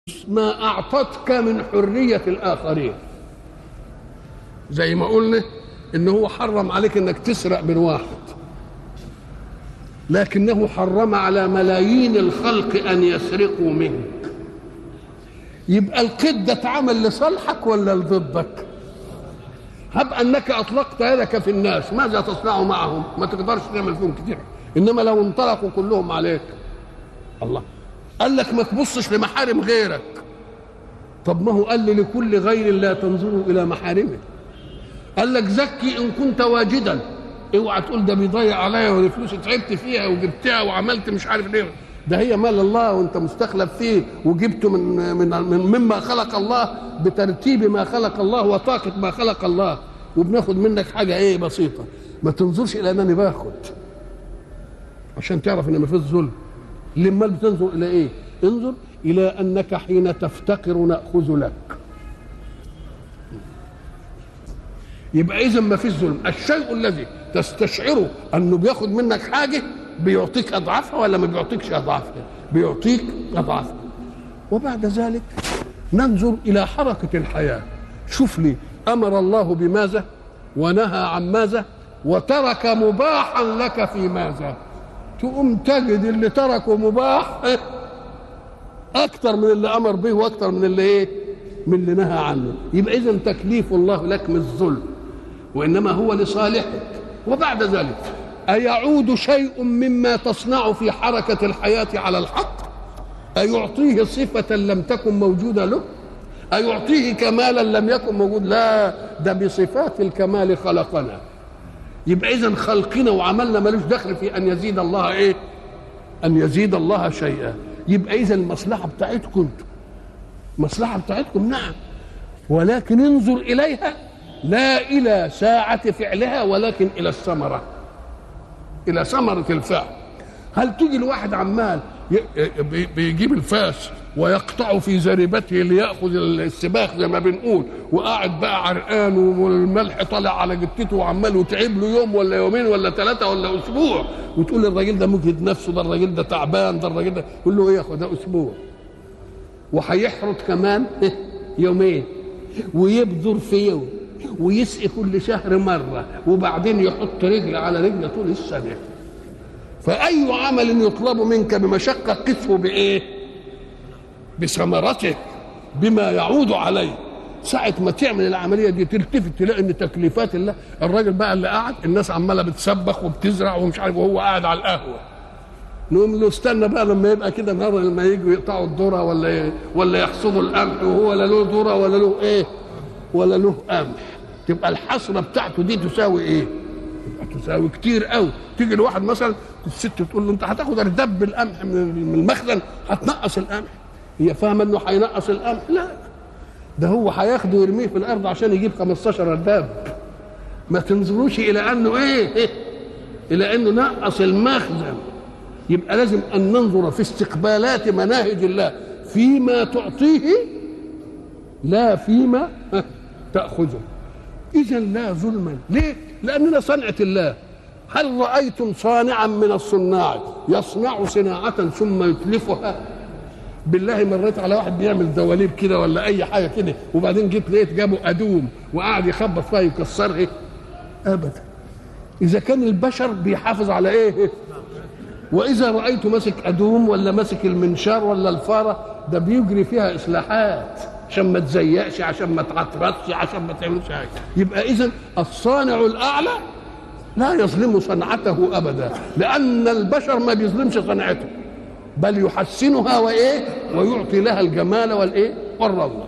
ما أعطتك من حرية الآخرين زي ما قلنا إن هو حرم عليك إنك تسرق من واحد لكنه حرم على ملايين الخلق أن يسرقوا منك يبقى القيد ده اتعمل لصالحك ولا لضدك هب أنك أطلقت يدك في الناس ماذا تصنع معهم ما تقدرش تعمل فيهم كتير إنما لو انطلقوا كلهم عليك الله قال لك ما تبصش لمحارم غيرك طب ما هو قال لي لكل غير لا تنظروا الى محارمه قال لك زكي ان كنت واجدا اوعى تقول ده بيضيع عليا والفلوس تعبت فيها وجبتها وعملت مش عارف ليه ده هي مال الله وانت مستخلف فيه وجبته من من من مما خلق الله بترتيب ما خلق الله وطاقه ما خلق الله وبناخد منك حاجه ايه بسيطه ما تنظرش الى انني باخد عشان تعرف ان ما فيش ظلم لما بتنظر الى ايه انظر الى انك حين تفتقر ناخذ لك يبقى اذا ما فيش ظلم الشيء الذي تستشعره انه بياخد منك حاجه بيعطيك اضعافها ولا ما بيعطيكش اضعافها بيعطيك اضعافها وبعد ذلك ننظر الى حركه الحياه شوف لي امر الله بماذا ونهى عن ماذا وترك مباحا لك في ماذا تقوم تجد اللي تركه مباح اكتر من اللي امر به واكتر من اللي ايه من اللي نهى عنه يبقى اذا تكليف الله لك مش ظلم وانما هو لصالحك وبعد ذلك ايعود شيء مما تصنع في حركه الحياه على الحق ايعطيه صفه لم تكن موجوده له ايعطيه كمالا لم يكن موجود لا ده بصفات الكمال خلقنا يبقى اذا خلقنا وعملنا ملوش دخل في ان يزيد الله ايه ان يزيد الله شيئا يبقى اذا المصلحه بتاعتكم انتم المصلحه بتاعتكم نعم ولكن انظر اليها لا الى ساعه فعلها ولكن الى الثمره الى ثمره الفعل هل تيجي الواحد عمال بيجيب الفاس ويقطع في زريبته ليأخذ السباخ زي ما بنقول وقاعد بقى عرقان والملح طالع على جتته وعمال وتعب له يوم ولا يومين ولا ثلاثة ولا أسبوع وتقول الراجل ده مجهد نفسه ده الراجل ده تعبان ده الراجل ده يقول له إيه ياخد ده أسبوع وهيحرط كمان يومين ويبذر في يوم ويسقي كل شهر مرة وبعدين يحط رجل على رجل طول السنة فأي عمل يطلب منك بمشقة قسه بإيه؟ بثمرته بما يعود عليه ساعة ما تعمل العملية دي تلتفت تلاقي ان تكليفات الله الراجل بقى اللي قاعد الناس عمالة بتسبخ وبتزرع ومش عارف وهو قاعد على القهوة نقوم له استنى بقى لما يبقى كده النهارده لما يجوا يقطعوا الذرة ولا ولا يحصدوا القمح وهو لا له ذرة ولا له ايه ولا له قمح تبقى الحصرة بتاعته دي تساوي ايه؟ تبقى تساوي كتير قوي تيجي لواحد مثلا الست تقول له انت هتاخد اردب القمح من المخزن هتنقص القمح هي فاهمه انه هينقص القمح لا ده هو هياخده ويرميه في الارض عشان يجيب 15 رداب ما تنظروش الى انه ايه, إيه؟ الى انه نقص المخزن يبقى لازم ان ننظر في استقبالات مناهج الله فيما تعطيه لا فيما تاخذه اذا لا ظلما ليه لاننا صنعه الله هل رايتم صانعا من الصناع يصنع صناعه ثم يتلفها بالله مريت على واحد بيعمل دواليب كده ولا اي حاجه كده وبعدين جيت لقيت جابوا ادوم وقعد يخبط فيها يكسرها ابدا اذا كان البشر بيحافظ على ايه واذا رايت ماسك ادوم ولا ماسك المنشار ولا الفاره ده بيجري فيها اصلاحات عشان ما تزيقش عشان ما تعطرتش عشان ما تعملش حاجه يبقى اذا الصانع الاعلى لا يظلم صنعته ابدا لان البشر ما بيظلمش صنعته بل يحسنها وايه ويعطي لها الجمال والايه والروعه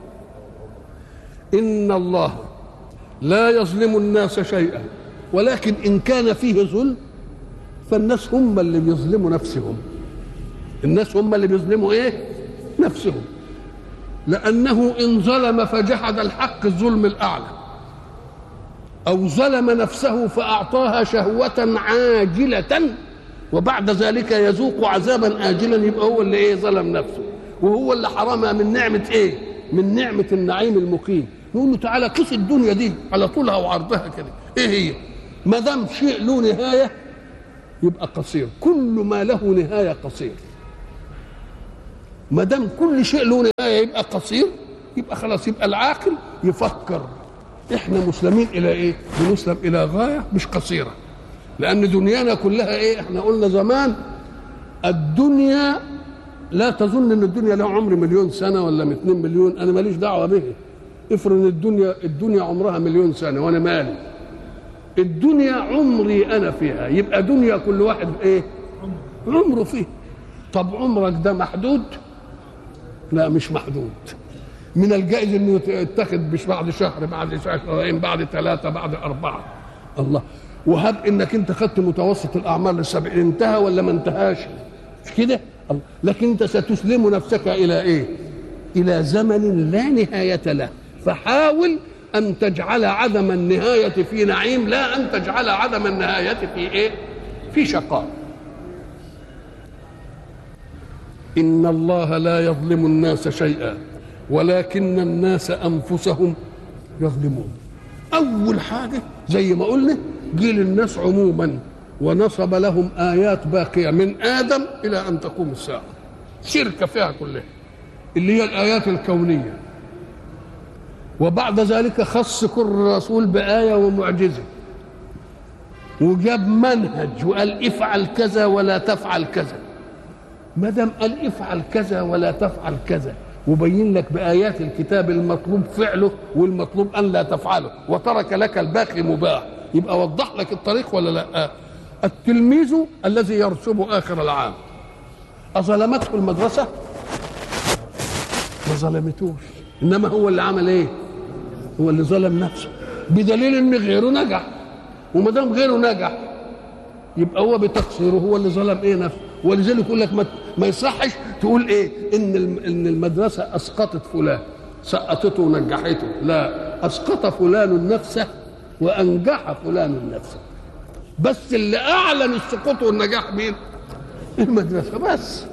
ان الله لا يظلم الناس شيئا ولكن ان كان فيه ظلم فالناس هم اللي بيظلموا نفسهم الناس هم اللي بيظلموا ايه نفسهم لانه ان ظلم فجحد الحق الظلم الاعلى او ظلم نفسه فاعطاها شهوه عاجله وبعد ذلك يذوق عذابا اجلا يبقى هو اللي ايه ظلم نفسه وهو اللي حرمها من نعمه ايه من نعمه النعيم المقيم نقول له تعالى قيس الدنيا دي على طولها وعرضها كده ايه هي ما دام شيء له نهايه يبقى قصير كل ما له نهايه قصير ما دام كل شيء له نهايه يبقى قصير يبقى خلاص يبقى العاقل يفكر احنا مسلمين الى ايه بنسلم الى غايه مش قصيره لان دنيانا كلها ايه احنا قلنا زمان الدنيا لا تظن ان الدنيا لها عمر مليون سنه ولا 2 مليون انا ماليش دعوه به افرض ان الدنيا الدنيا عمرها مليون سنه وانا مالي الدنيا عمري انا فيها يبقى دنيا كل واحد ايه عمره فيه طب عمرك ده محدود لا مش محدود من الجائز انه يتخذ مش بعد شهر بعد شهرين بعد ثلاثه بعد اربعه الله وهب انك انت خدت متوسط الاعمار للسبعين انتهى ولا ما انتهاش مش كده الله. لكن انت ستسلم نفسك الى ايه الى زمن لا نهايه له فحاول ان تجعل عدم النهايه في نعيم لا ان تجعل عدم النهايه في ايه في شقاء ان الله لا يظلم الناس شيئا ولكن الناس انفسهم يظلمون اول حاجه زي ما قلنا جيل الناس عموما ونصب لهم ايات باقيه من ادم الى ان تقوم الساعه شركه فيها كلها اللي هي الايات الكونيه وبعد ذلك خص كل رسول بايه ومعجزه وجاب منهج وقال افعل كذا ولا تفعل كذا ما دام قال افعل كذا ولا تفعل كذا وبين لك بآيات الكتاب المطلوب فعله والمطلوب أن لا تفعله وترك لك الباقي مباح يبقى وضح لك الطريق ولا لا التلميذ الذي يرسب آخر العام أظلمته المدرسة ما ظلمتوش إنما هو اللي عمل إيه هو اللي ظلم نفسه بدليل إن غيره نجح وما دام غيره نجح يبقى هو بتقصيره هو اللي ظلم ايه نفسه ولذلك يقول لك ما, ما يصحش تقول ايه ان ان المدرسه اسقطت فلان سقطته ونجحته لا اسقط فلان نفسه وانجح فلان نفسه بس اللي اعلن السقوط والنجاح مين المدرسه بس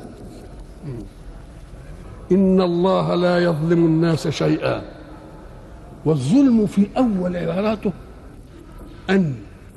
ان الله لا يظلم الناس شيئا والظلم في اول عباراته ان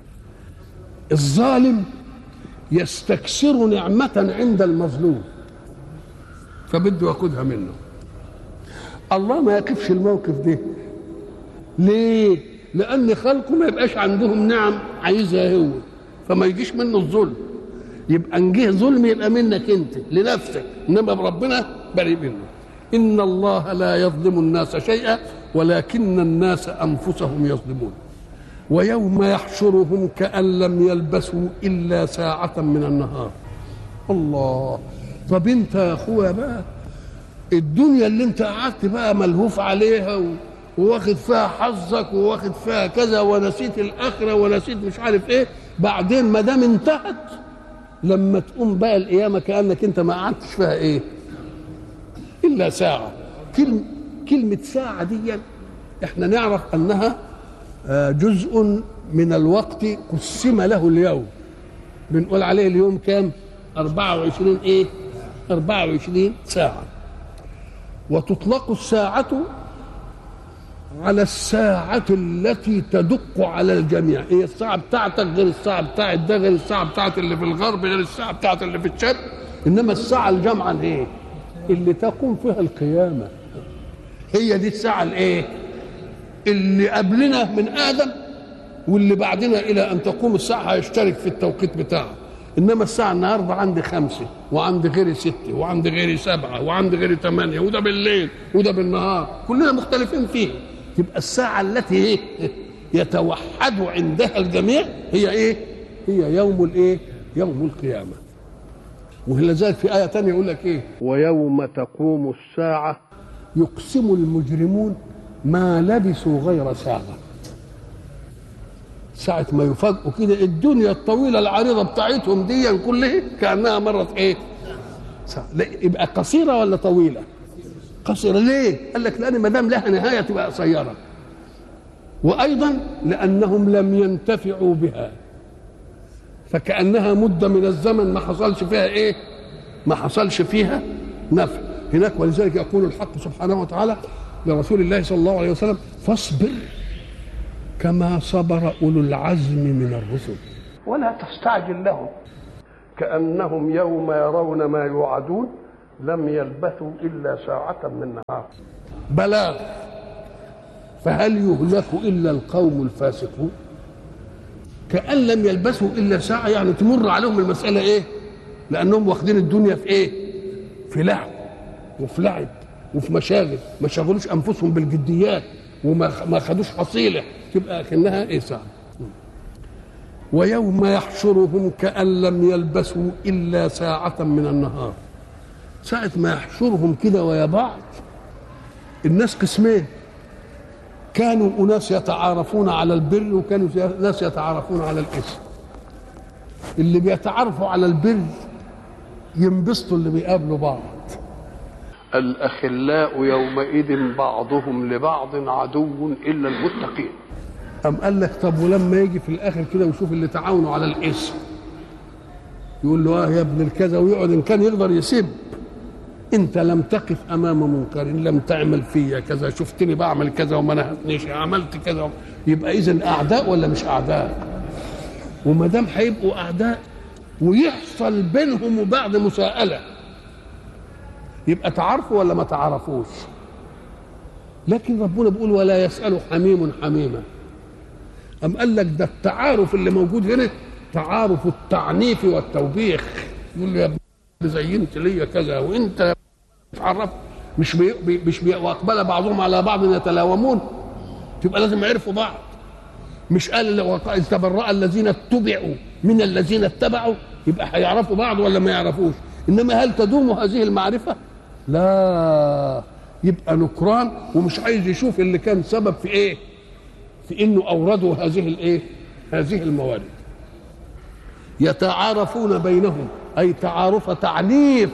الظالم يستكثر نعمة عند المظلوم فبده ياخدها منه الله ما يقفش الموقف ده ليه؟ لأن خلقه ما يبقاش عندهم نعم عايزها هو فما يجيش منه الظلم يبقى ان جه ظلم يبقى منك انت لنفسك انما ربنا بريء منه ان الله لا يظلم الناس شيئا ولكن الناس انفسهم يظلمون ويوم يحشرهم كأن لم يلبسوا إلا ساعة من النهار الله طب انت يا اخويا بقى الدنيا اللي انت قعدت بقى ملهوف عليها و... وواخد فيها حظك وواخد فيها كذا ونسيت الاخره ونسيت مش عارف ايه بعدين ما دام انتهت لما تقوم بقى القيامه كانك انت ما قعدتش فيها ايه الا ساعه كلمه كلمه ساعه دي احنا نعرف انها جزء من الوقت قسم له اليوم بنقول عليه اليوم كام 24 ايه 24 ساعة وتطلق الساعة على الساعة التي تدق على الجميع هي الساعة بتاعتك غير الساعة بتاعت ده غير الساعة بتاعت اللي في الغرب غير الساعة بتاعت اللي في الشرق إنما الساعة الجامعة ايه اللي تقوم فيها القيامة هي دي الساعة الايه اللي قبلنا من ادم واللي بعدنا الى ان تقوم الساعه هيشترك في التوقيت بتاعه انما الساعه النهارده عندي خمسه وعندي غيري سته وعندي غيري سبعه وعندي غيري ثمانيه وده بالليل وده بالنهار كلنا مختلفين فيه تبقى الساعه التي ايه يتوحد عندها الجميع هي ايه هي يوم الايه يوم القيامه ولذلك في ايه ثانيه يقول لك ايه ويوم تقوم الساعه يقسم المجرمون ما لبثوا غير ساعة ساعة ما يفاجئوا كده الدنيا الطويلة العريضة بتاعتهم دي كلها كأنها مرت إيه؟ ساعة. يبقى قصيرة ولا طويلة؟ قصيرة ليه؟ قال لك لأن ما دام لها نهاية تبقى قصيرة وأيضا لأنهم لم ينتفعوا بها فكأنها مدة من الزمن ما حصلش فيها إيه؟ ما حصلش فيها نفع هناك ولذلك يقول الحق سبحانه وتعالى لرسول الله صلى الله عليه وسلم فاصبر كما صبر اولو العزم من الرسل ولا تستعجل لهم كانهم يوم يرون ما يوعدون لم يلبثوا إلا ساعة من نهار بلاغ فهل يهلك إلا القوم الفاسقون كأن لم يلبثوا إلا ساعة يعني تمر عليهم المسألة إيه لأنهم واخدين الدنيا في إيه في لعب وفي لعب وفي مشاغل ما شغلوش أنفسهم بالجديات وما ما خدوش حصيلة تبقى كأنها إيه ساعة ويوم يحشرهم كأن لم يلبثوا إلا ساعة من النهار ساعة ما يحشرهم كده ويا بعض الناس قسمين كانوا أناس يتعارفون على البر وكانوا ناس يتعارفون على الإثم اللي بيتعارفوا على البر ينبسطوا اللي بيقابلوا بعض الأخلاء يومئذ بعضهم لبعض عدو إلا المتقين أم قال لك طب ولما يجي في الآخر كده ويشوف اللي تعاونوا على الإثم يقول له اه يا ابن الكذا ويقعد ان كان يقدر يسب انت لم تقف امام منكر لم تعمل فيا كذا شفتني بعمل كذا وما نهتنيش عملت كذا يبقى اذا اعداء ولا مش اعداء وما دام هيبقوا اعداء ويحصل بينهم وبعد مساءله يبقى تعرفوا ولا ما تعرفوش لكن ربنا بيقول ولا يسأل حميم حميما أم قال لك ده التعارف اللي موجود هنا تعارف التعنيف والتوبيخ يقول له يا ابني زينت ليا كذا وانت تعرف مش بي مش بي واقبل بعضهم على بعض يتلاومون تبقى لازم يعرفوا بعض مش قال إذ تبرأ الذين اتبعوا من الذين اتبعوا يبقى هيعرفوا بعض ولا ما يعرفوش انما هل تدوم هذه المعرفه لا يبقى نكران ومش عايز يشوف اللي كان سبب في ايه في انه اوردوا هذه الايه هذه الموارد يتعارفون بينهم اي تعارف تعنيف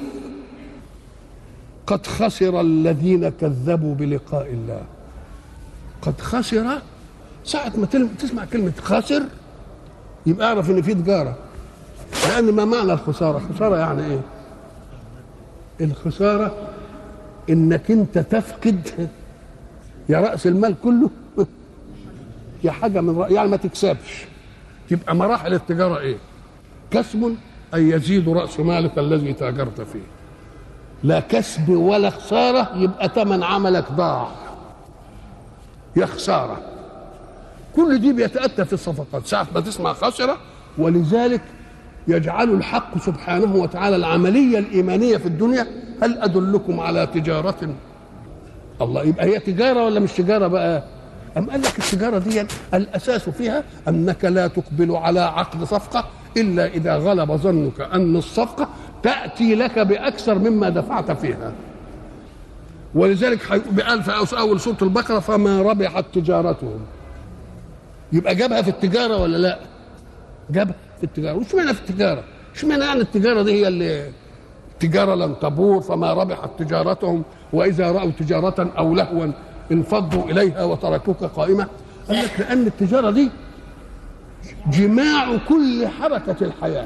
قد خسر الذين كذبوا بلقاء الله قد خسر ساعة ما تسمع كلمة خسر يبقى اعرف ان في تجارة لأن ما معنى الخسارة؟ خسارة يعني ايه؟ الخسارة انك انت تفقد يا رأس المال كله يا حاجة من رأي يعني ما تكسبش تبقى مراحل التجارة ايه؟ كسب أن يزيد رأس مالك الذي تاجرت فيه لا كسب ولا خسارة يبقى ثمن عملك ضاع يا خسارة كل دي بيتأتى في الصفقات ساعة ما تسمع خسرة ولذلك يجعل الحق سبحانه وتعالى العملية الإيمانية في الدنيا هل أدلكم على تجارة الله يبقى هي تجارة ولا مش تجارة بقى أم قال لك التجارة دي الأساس فيها أنك لا تقبل على عقد صفقة إلا إذا غلب ظنك أن الصفقة تأتي لك بأكثر مما دفعت فيها ولذلك قال في أول سورة البقرة فما ربحت تجارتهم يبقى جابها في التجارة ولا لا جابها في التجارة وش معنى في التجارة ايش معنى يعني التجارة دي هي اللي التجارة لن تبور فما ربحت تجارتهم وإذا رأوا تجارة أو لهوا انفضوا إليها وتركوك قائمة قال لك لأن التجارة دي جماع كل حركة الحياة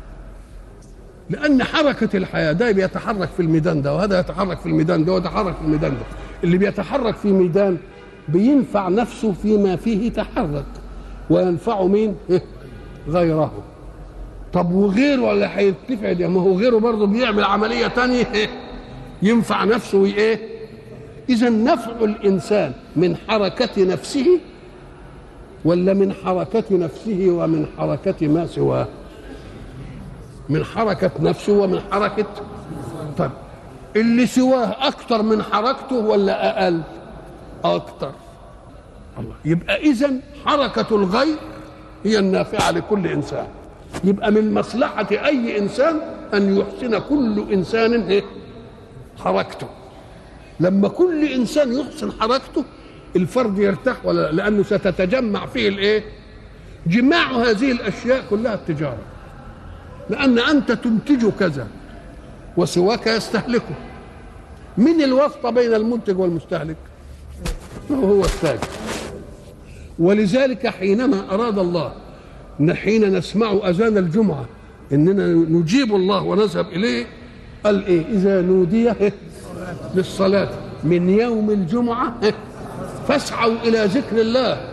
لأن حركة الحياة ده بيتحرك في الميدان ده وهذا يتحرك في الميدان ده ويتحرك في الميدان ده اللي بيتحرك في ميدان بينفع نفسه فيما فيه تحرك وينفع مين؟ غيره طب وغيره ولا هيتنفع ده ما هو غيره برضه بيعمل عملية تانية ينفع نفسه وإيه؟ إذا نفع الإنسان من حركة نفسه ولا من حركة نفسه ومن حركة ما سواه من حركة نفسه ومن حركة طيب اللي سواه أكثر من حركته ولا أقل أكثر الله يبقى إذا حركة الغير هي النافعة لكل إنسان يبقى من مصلحة أي إنسان أن يحسن كل إنسان حركته لما كل إنسان يحسن حركته الفرد يرتاح ولا لانه ستتجمع فيه الايه جماع هذه الاشياء كلها التجاره لان انت تنتج كذا وسواك يستهلكه من الواسطه بين المنتج والمستهلك هو التاجر ولذلك حينما اراد الله حين نسمع اذان الجمعه اننا نجيب الله ونذهب اليه قال ايه اذا نودي للصلاه من يوم الجمعه فاسعوا الى ذكر الله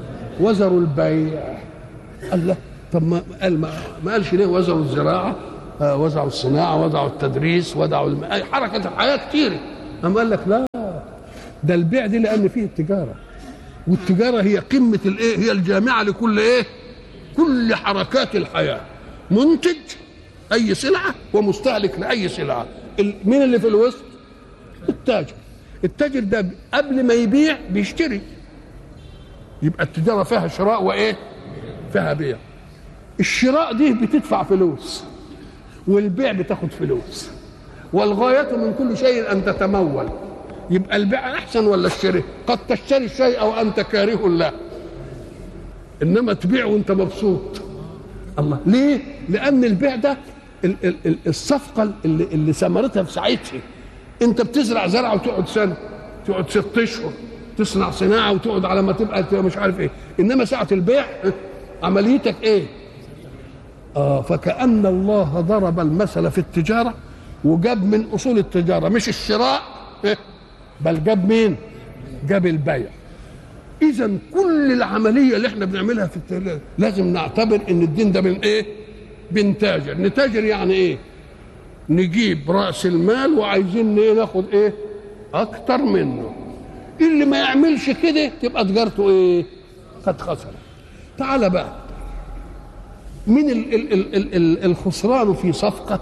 وذروا البيع قال لا طب ما قال ما, ما قالش ليه وذروا الزراعه آه، وضعوا الصناعه وضعوا التدريس وضعوا الم... أي حركه الحياه كتير اما قال لك لا ده البيع دي لان فيه التجاره والتجاره هي قمه الايه هي الجامعه لكل ايه كل حركات الحياه منتج اي سلعه ومستهلك لاي سلعه ال- مين اللي في الوسط التاجر التاجر ده قبل ما يبيع بيشتري يبقى التجاره فيها شراء وايه فيها بيع الشراء دي بتدفع فلوس والبيع بتاخد فلوس والغاية من كل شيء أن تتمول يبقى البيع أحسن ولا الشراء قد تشتري الشيء وأنت كاره له إنما تبيع وأنت مبسوط الله ليه؟ لأن البيع ده ال- ال- ال- الصفقة اللي, اللي ثمرتها في ساعتها أنت بتزرع زرعة وتقعد سنة تقعد ست أشهر تصنع صناعة وتقعد على ما تبقى تبقى مش عارف إيه إنما ساعة البيع عمليتك إيه؟ آه فكأن الله ضرب المثل في التجارة وجاب من أصول التجارة مش الشراء إيه؟ بل جاب مين؟ جاب البيع إذا كل العملية اللي احنا بنعملها في التجارة لازم نعتبر إن الدين ده من إيه؟ بنتاجر نتاجر يعني إيه؟ نجيب رأس المال وعايزين إيه ناخد إيه؟ أكتر منه اللي ما يعملش كده تبقى تجارته إيه؟ قد خسر تعال بقى من ال ال ال ال ال الخسران في صفقة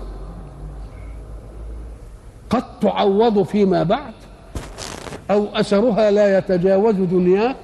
قد تعوض فيما بعد أو أثرها لا يتجاوز دنياك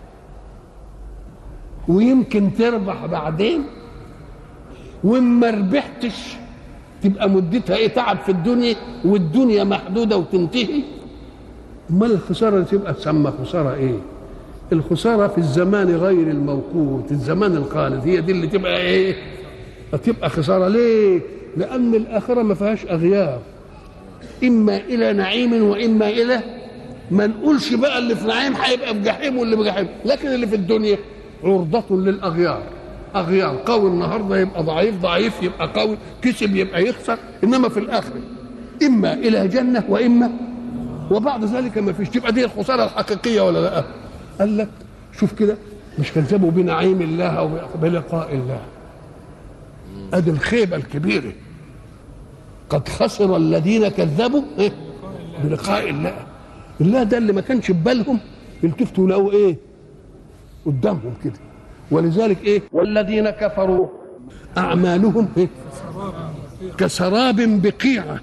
ويمكن تربح بعدين وإما ربحتش تبقى مدتها ايه تعب في الدنيا والدنيا محدوده وتنتهي امال الخساره اللي تبقى تسمى خساره ايه الخساره في الزمان غير الموقوت الزمان الخالد هي دي اللي تبقى ايه تبقى خساره ليه لان الاخره ما فيهاش اغيار اما الى نعيم واما الى ما نقولش بقى اللي في نعيم هيبقى في جحيم واللي في جحيم لكن اللي في الدنيا عرضة للاغيار اغيار قوي النهارده يبقى ضعيف ضعيف يبقى قوي كسب يبقى يخسر انما في الاخره اما الى جنه واما وبعد ذلك ما فيش تبقى دي الخساره الحقيقيه ولا لا قال لك شوف كده مش كذبوا بنعيم الله او بلقاء الله ادي الخيبه الكبيره قد خسر الذين كذبوا إيه؟ بلقاء الله الله ده اللي ما كانش في بالهم يلتفتوا لقوا ايه قدامهم كده ولذلك ايه والذين كفروا اعمالهم إيه؟ كسراب بقيعه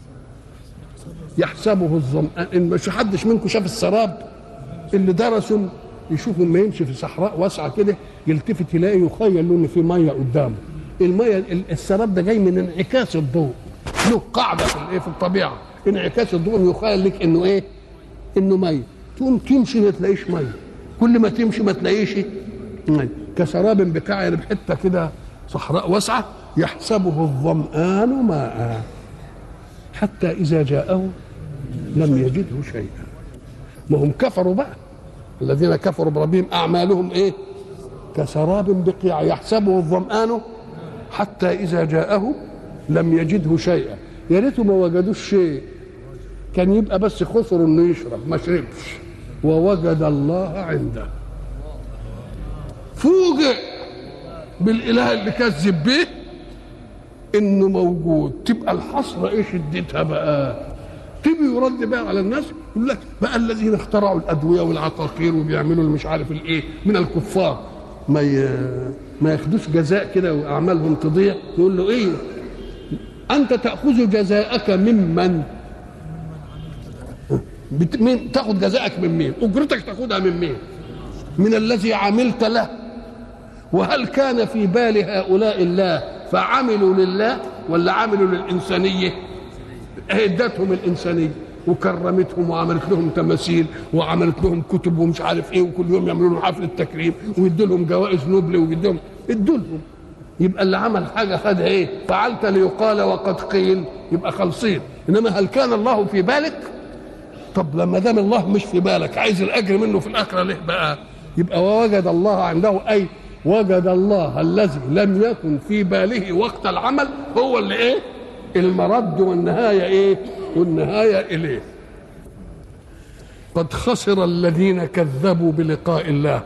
يحسبه الظمآن إن مش حدش منكم شاف السراب اللي درسوا يشوفوا ما يمشي في صحراء واسعه كده يلتفت يلاقي يخيل له ان في ميه قدامه الميه السراب ده جاي من انعكاس الضوء له قاعده في الايه في الطبيعه انعكاس الضوء يخيل لك انه ايه انه ميه تقوم تمشي ما تلاقيش ميه كل ما تمشي ما تلاقيش ميه كسراب بقاع يعني بحته كده صحراء واسعه يحسبه الظمآن ماء حتى إذا جاءه لم يجده شيئا ما هم كفروا بقى الذين كفروا بربهم أعمالهم إيه كسراب بقيع يحسبه الظمآن حتى إذا جاءه لم يجده شيئا يا ريته ما وجدوش شيء كان يبقى بس خسر انه يشرب ما شربش ووجد الله عنده فوجئ بالاله اللي كذب به انه موجود تبقى الحسره ايه شدتها بقى تيجي يرد بقى على الناس يقول لك بقى الذين اخترعوا الادويه والعقاقير وبيعملوا مش عارف الايه من الكفار ما ي... ما ياخدوش جزاء كده واعمالهم تضيع يقول له ايه انت تاخذ جزاءك ممن بت... مين تاخذ جزاءك من مين اجرتك تاخذها من مين من الذي عملت له وهل كان في بال هؤلاء الله فعملوا لله ولا عملوا للإنسانية ادتهم الإنسانية وكرمتهم وعملت لهم تماثيل وعملت لهم كتب ومش عارف ايه وكل يوم يعملوا لهم حفله تكريم ويدوا لهم جوائز نوبل ويدوا لهم ادوا لهم يبقى اللي عمل حاجه خدها ايه؟ فعلت ليقال وقد قيل يبقى خالصين انما هل كان الله في بالك؟ طب لما دام الله مش في بالك عايز الاجر منه في الاخره ليه بقى؟ يبقى ووجد الله عنده اي وجد الله الذي لم يكن في باله وقت العمل هو اللي ايه المرد والنهاية ايه والنهاية اليه قد خسر الذين كذبوا بلقاء الله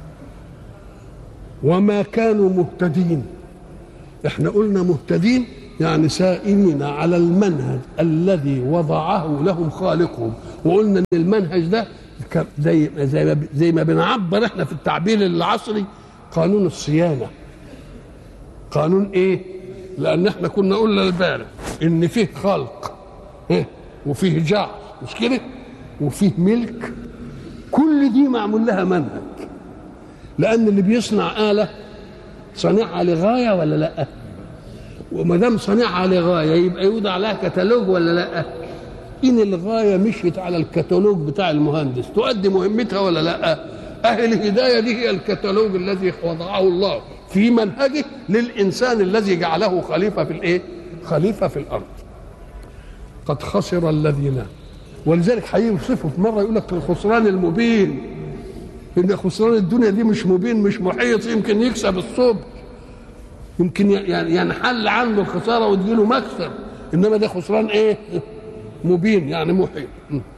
وما كانوا مهتدين احنا قلنا مهتدين يعني سائرين على المنهج الذي وضعه لهم خالقهم وقلنا ان المنهج ده زي زي ما زي ما بنعبر احنا في التعبير العصري قانون الصيانه قانون ايه لان احنا كنا قلنا البارح ان فيه خلق إيه؟ وفيه جعل مش كده وفيه ملك كل دي معمول لها منهج لان اللي بيصنع اله صانعها لغايه ولا لا وما دام صانعها لغايه يبقى يوضع لها كتالوج ولا لا ان الغايه مشيت على الكتالوج بتاع المهندس تؤدي مهمتها ولا لا اهل الهدايه دي هي الكتالوج الذي وضعه الله في منهجه للانسان الذي جعله خليفه في الايه خليفه في الارض قد خسر الذين ولذلك هيوصفه في مره يقول لك الخسران المبين ان خسران الدنيا دي مش مبين مش محيط يمكن يكسب الصبح يمكن يعني ينحل عنه الخساره وتجيله مكسب انما ده خسران ايه مبين يعني محيط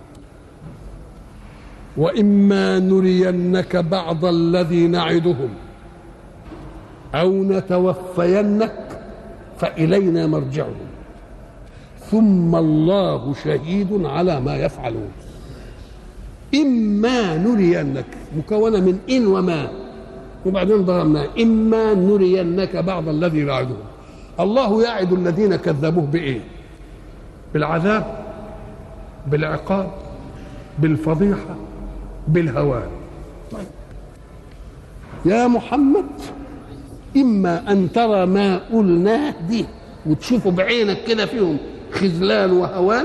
واما نرينك بعض الذي نعدهم او نتوفينك فالينا مرجعهم ثم الله شهيد على ما يفعلون إما نرينك مكونة من إن وما وبعدين ضربنا إما نرينك بعض الذي نعدهم الله يعد الذين كذبوه بإيه بالعذاب بالعقاب بالفضيحة بالهوان طيب. يا محمد إما أن ترى ما قلناه دي وتشوفه بعينك كده فيهم خذلان وهوان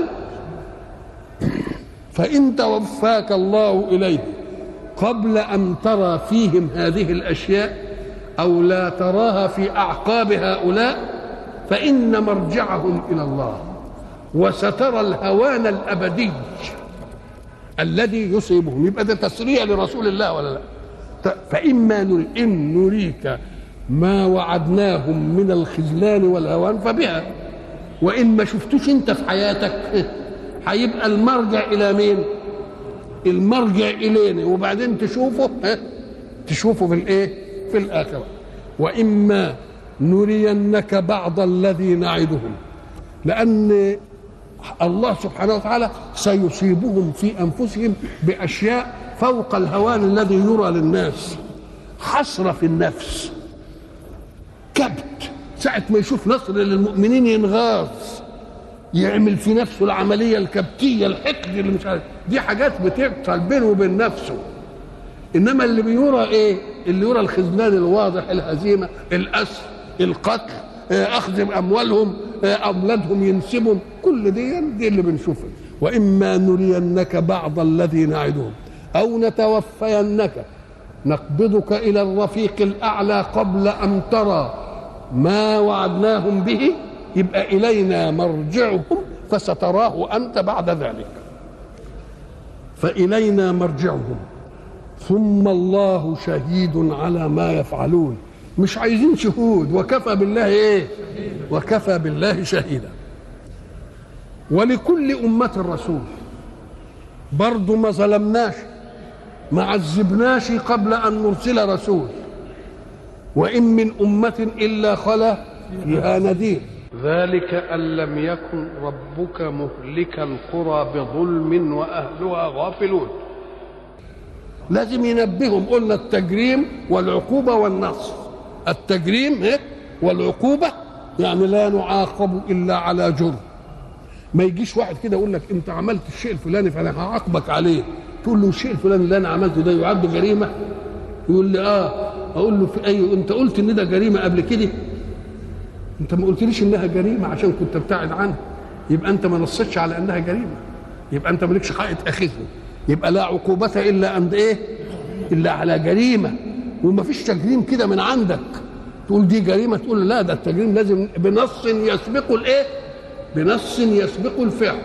فإن توفاك الله إليه قبل أن ترى فيهم هذه الأشياء أو لا تراها في أعقاب هؤلاء فإن مرجعهم إلى الله وسترى الهوان الأبدي الذي يصيبهم يبقى ده تسريع لرسول الله ولا لا فإما نري إن نريك ما وعدناهم من الخذلان والهوان فبها وإن ما شفتوش أنت في حياتك هيبقى المرجع الى مين المرجع الينا وبعدين تشوفه ها تشوفه في الايه في الاخره واما نرينك بعض الذي نعدهم لان الله سبحانه وتعالى سيصيبهم في انفسهم باشياء فوق الهوان الذي يرى للناس حسره في النفس كبت ساعه ما يشوف نصر للمؤمنين ينغاص يعمل في نفسه العملية الكبتية الحقد اللي مش عارف دي حاجات بتحصل بينه وبين نفسه إنما اللي بيرى إيه؟ اللي يرى الخذلان الواضح الهزيمة الأسر القتل أخذ أموالهم أولادهم ينسبهم كل دي دي اللي بنشوفها وإما نرينك بعض الذي نعدهم أو نتوفينك نقبضك إلى الرفيق الأعلى قبل أن ترى ما وعدناهم به يبقى إلينا مرجعهم فستراه أنت بعد ذلك فإلينا مرجعهم ثم الله شهيد على ما يفعلون مش عايزين شهود وكفى بالله ايه وكفى بالله شهيدا ولكل أمة رسول برضو ما ظلمناش ما عذبناش قبل أن نرسل رسول وإن من أمة إلا خلا فيها نذير ذلك أن لم يكن ربك مهلك القرى بظلم وأهلها غافلون لازم ينبههم قلنا التجريم والعقوبة والنصر التجريم إيه؟ والعقوبة يعني لا نعاقب إلا على جرم ما يجيش واحد كده يقول لك انت عملت الشيء الفلاني فانا هعاقبك عليه تقول له الشيء الفلاني اللي انا عملته ده يعد جريمه يقول لي اه اقول له في اي انت قلت ان ده جريمه قبل كده انت ما قلتليش انها جريمه عشان كنت ابتعد عنها يبقى انت ما نصتش على انها جريمه يبقى انت مالكش حق تاخذني يبقى لا عقوبة الا عند ايه الا على جريمه وما فيش تجريم كده من عندك تقول دي جريمه تقول لا ده التجريم لازم بنص يسبق الايه بنص يسبق الفعل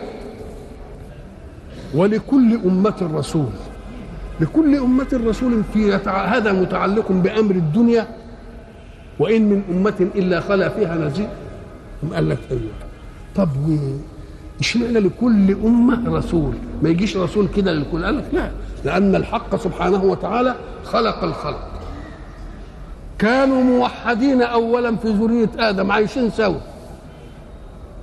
ولكل أمة رسول لكل أمة رسول في هذا متعلق بأمر الدنيا وإن من أمة إلا خلا فيها نذير قال لك أيوه طب اشمعنى لكل أمة رسول ما يجيش رسول كده للكل قال لك لا لأن الحق سبحانه وتعالى خلق الخلق كانوا موحدين أولا في ذرية آدم عايشين سوا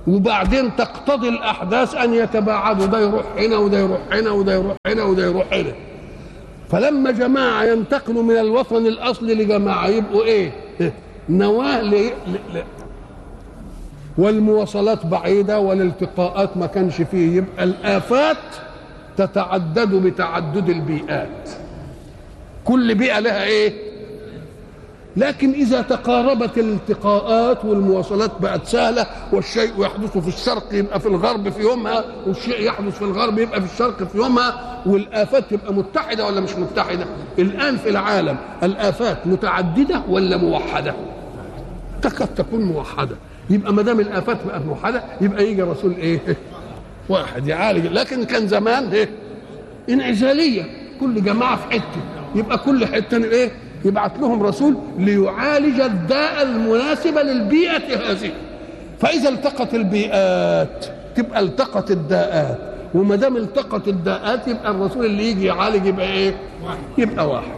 وبعدين تقتضي الاحداث ان يتباعدوا ده يروح هنا وده يروح هنا وده يروح هنا وده يروح هنا فلما جماعه ينتقلوا من الوطن الاصلي لجماعه يبقوا ايه؟ نواه ل... ل... ل... والمواصلات بعيده والالتقاءات ما كانش فيه يبقى الافات تتعدد بتعدد البيئات كل بيئه لها ايه؟ لكن إذا تقاربت الالتقاءات والمواصلات بقت سهلة والشيء يحدث في الشرق يبقى في الغرب في يومها والشيء يحدث في الغرب يبقى في الشرق في يومها والآفات تبقى متحدة ولا مش متحدة الآن في العالم الآفات متعددة ولا موحدة تكاد تكون موحدة يبقى ما دام الآفات بقت موحدة يبقى يجي رسول إيه واحد يعالج لكن كان زمان إيه انعزالية كل جماعة في حتة يبقى كل حتة إيه يبعث لهم رسول ليعالج الداء المناسب للبيئة هذه فإذا التقت البيئات تبقى التقت الداءات وما دام التقت الداءات يبقى الرسول اللي يجي يعالج يبقى ايه؟ يبقى واحد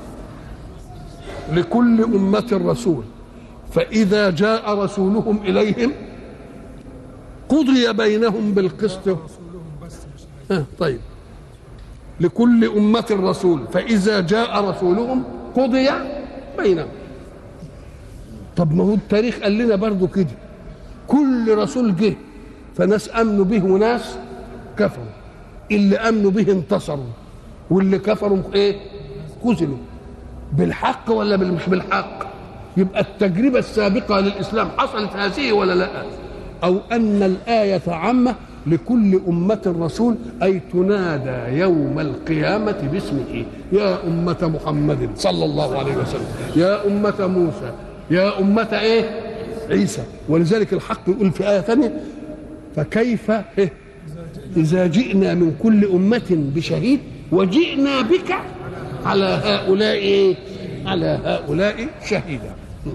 لكل أمة رسول فإذا جاء رسولهم إليهم قضي بينهم بالقسط آه طيب لكل أمة رسول فإذا جاء رسولهم قضي بينهم طب ما هو التاريخ قال لنا برضو كده كل رسول جه فناس امنوا به وناس كفروا اللي امنوا به انتصروا واللي كفروا ايه خذلوا بالحق ولا مش بالحق يبقى التجربة السابقة للإسلام حصلت هذه ولا لا أو أن الآية عامة لكل أمة رسول أي تنادى يوم القيامة باسمه يا أمة محمد صلى الله عليه وسلم يا أمة موسى يا أمة إيه عيسى ولذلك الحق يقول في آية ثانية فكيف إيه إذا جئنا من كل أمة بشهيد وجئنا بك على هؤلاء إيه على هؤلاء شهيدا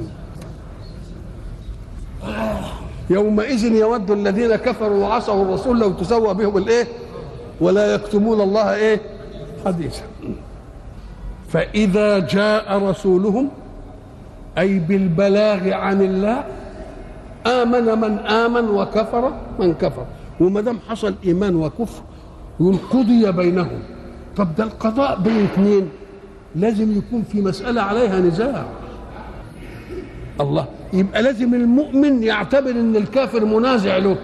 يومئذ يود الذين كفروا وعصوا الرسول لو تسوى بهم الايه ولا يكتمون الله ايه حديثا فاذا جاء رسولهم اي بالبلاغ عن الله امن من امن وكفر من كفر وما دام حصل ايمان وكفر يقول قضي بينهم طب ده القضاء بين اثنين لازم يكون في مساله عليها نزاع الله يبقى لازم المؤمن يعتبر ان الكافر منازع له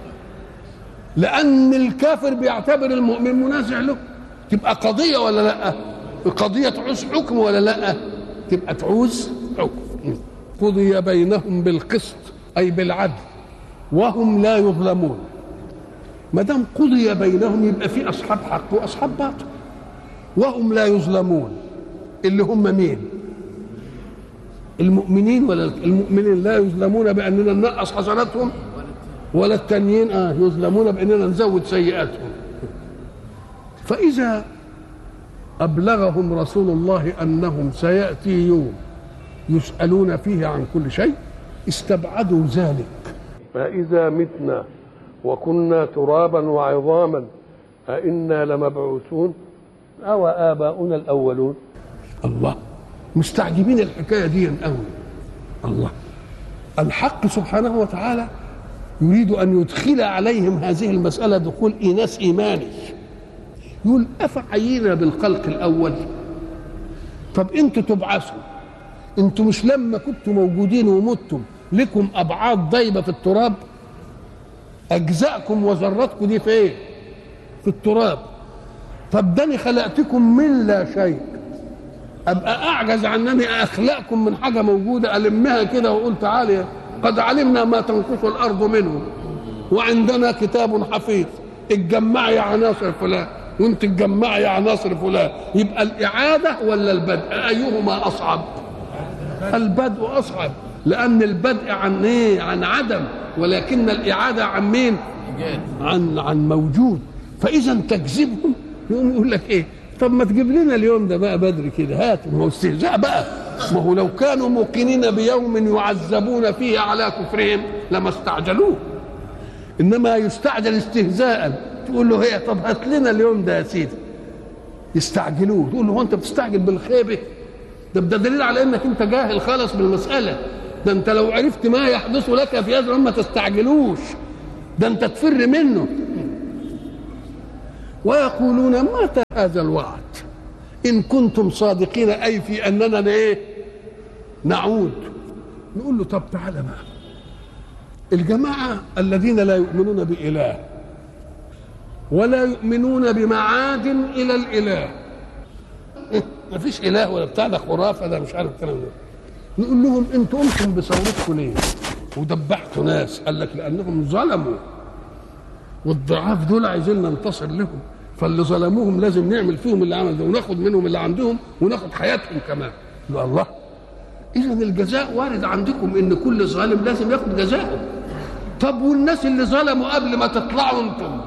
لان الكافر بيعتبر المؤمن منازع له تبقى قضيه ولا لا قضيه تعوز حكم ولا لا تبقى تعوز حكم قضي بينهم بالقسط اي بالعدل وهم لا يظلمون ما دام قضي بينهم يبقى في اصحاب حق واصحاب باطل وهم لا يظلمون اللي هم مين المؤمنين ولا المؤمنين لا يظلمون باننا ننقص حسناتهم ولا التانيين اه يظلمون باننا نزود سيئاتهم فاذا ابلغهم رسول الله انهم سياتي يوم يسالون فيه عن كل شيء استبعدوا ذلك فاذا متنا وكنا ترابا وعظاما أئنا لمبعوثون أو آباؤنا الأولون الله مستعجبين الحكايه دي قوي الله الحق سبحانه وتعالى يريد ان يدخل عليهم هذه المساله دخول ايناس ايماني يقول افعينا بالخلق الاول طب انتوا تبعثوا انتوا مش لما كنتوا موجودين ومتم لكم ابعاد ضيبه في التراب اجزاءكم وذراتكم دي في ايه في التراب طب ده خلقتكم من لا شيء ابقى اعجز عن انني اخلقكم من حاجه موجوده المها كده واقول تعالى قد علمنا ما تنقص الارض منه وعندنا كتاب حفيظ اتجمعي يا عناصر فلان وانت تجمعي يا عناصر فلان يبقى الاعاده ولا البدء ايهما اصعب البدء اصعب لان البدء عن ايه عن عدم ولكن الاعاده عن مين عن عن موجود فاذا تكذبهم يقوم يقول لك ايه طب ما تجيب لنا اليوم ده بقى بدري كده هات ما هو استهزاء بقى ما هو لو كانوا موقنين بيوم يعذبون فيه على كفرهم لما استعجلوه انما يستعجل استهزاء تقول له هي طب هات لنا اليوم ده يا سيدي يستعجلوه تقول له هو انت بتستعجل بالخيبه ده ده دليل على انك انت جاهل خالص بالمساله ده انت لو عرفت ما يحدث لك في هذا ما تستعجلوش ده انت تفر منه ويقولون متى هذا الوعد ان كنتم صادقين اي في اننا ايه نعود نقول له طب تعالى بقى الجماعه الذين لا يؤمنون باله ولا يؤمنون بمعاد الى الاله ما فيش اله ولا بتاع ده خرافه ده مش عارف الكلام ده نقول لهم انتوا قمتم بثورتكم ليه ودبحتوا ناس قال لك لانهم ظلموا والضعاف دول عايزين ننتصر لهم فاللي ظلموهم لازم نعمل فيهم اللي عمل ده وناخد منهم اللي عندهم وناخد حياتهم كمان يقول الله اذا الجزاء وارد عندكم ان كل ظالم لازم ياخد جزاءه طب والناس اللي ظلموا قبل ما تطلعوا انتم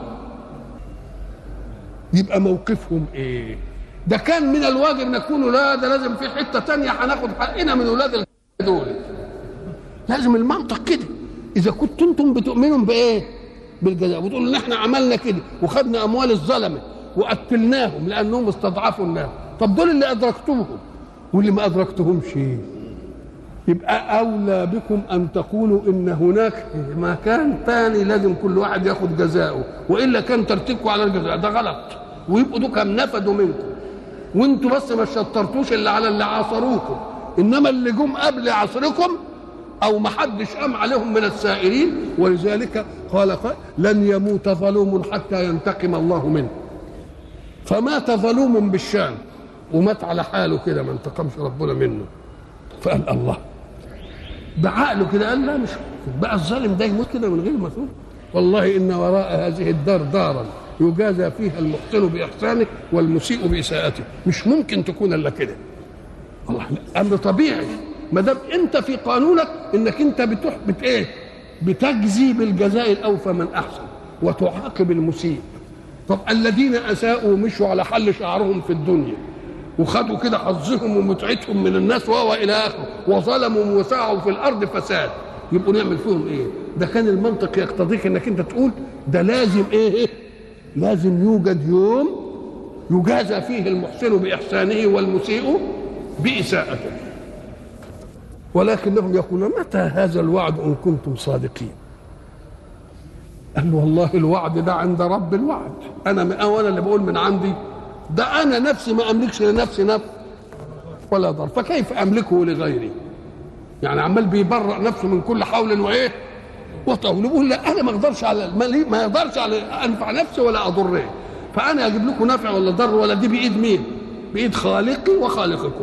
يبقى موقفهم ايه ده كان من الواجب نكون لا ده لازم في حته تانية هناخد حقنا من اولاد دول لازم المنطق كده اذا كنتم انتم بتؤمنوا بايه بالجزاء وتقولوا ان احنا عملنا كده وخدنا اموال الظلمه وقتلناهم لانهم استضعفوا الناس طب دول اللي ادركتوهم واللي ما ادركتهمش يبقى اولى بكم ان تقولوا ان هناك مكان ثاني لازم كل واحد ياخد جزاؤه والا كان ترتيبكم على الجزاء ده غلط ويبقوا دول كم نفدوا منكم وانتوا بس ما شطرتوش اللي على اللي عاصروكم انما اللي جم قبل عصركم او ما حدش قام عليهم من السائرين ولذلك قال قال لن يموت ظلوم حتى ينتقم الله منه فمات ظلوم بالشام ومات على حاله كده ما انتقمش ربنا منه فقال الله بعقله كده قال لا مش بقى الظالم ده يموت كده من غير ما تقول والله ان وراء هذه الدار دارا يجازى فيها المحسن باحسانه والمسيء باساءته مش ممكن تكون الا كده الله امر طبيعي ما دام انت في قانونك انك انت بتحبط ايه بتجزي بالجزاء الاوفى من احسن وتعاقب المسيء طب الذين اساءوا مشوا على حل شعرهم في الدنيا وخدوا كده حظهم ومتعتهم من الناس وهو الى اخره وظلموا وسعوا في الارض فساد يبقوا نعمل فيهم ايه ده كان المنطق يقتضيك انك انت تقول ده لازم ايه, إيه؟ لازم يوجد يوم يجازى فيه المحسن باحسانه والمسيء باساءته ولكنهم يقولون متى هذا الوعد ان كنتم صادقين قال له والله الوعد ده عند رب الوعد انا انا اللي بقول من عندي ده انا نفسي ما املكش لنفسي نفس ولا ضر فكيف املكه لغيري يعني عمال بيبرأ نفسه من كل حول وايه وطول بيقول لا انا ما اقدرش على ما يقدرش على انفع نفسي ولا اضره فانا اجيب لكم نفع ولا ضر ولا دي بايد مين بايد خالقي وخالقكم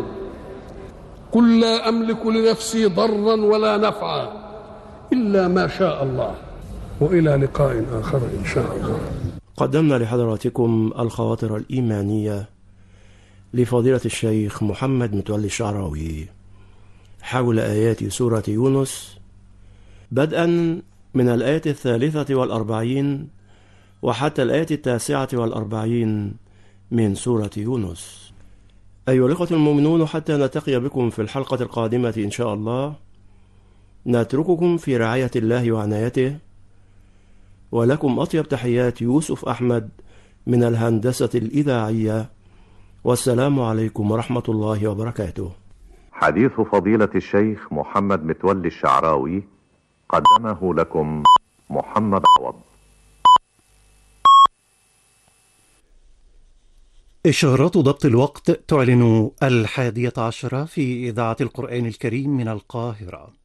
قل لا املك لنفسي ضرا ولا نفعا الا ما شاء الله والى لقاء اخر ان شاء الله قدمنا لحضراتكم الخواطر الإيمانية لفضيلة الشيخ محمد متولي الشعراوي حول آيات سورة يونس بدءا من الآية الثالثة والأربعين وحتى الآية التاسعة والأربعين من سورة يونس أيها الأخوة المؤمنون حتى نلتقي بكم في الحلقة القادمة إن شاء الله نترككم في رعاية الله وعنايته ولكم أطيب تحيات يوسف أحمد من الهندسة الإذاعية والسلام عليكم ورحمة الله وبركاته حديث فضيلة الشيخ محمد متولي الشعراوي قدمه لكم محمد عوض إشارات ضبط الوقت تعلن الحادية عشرة في إذاعة القرآن الكريم من القاهرة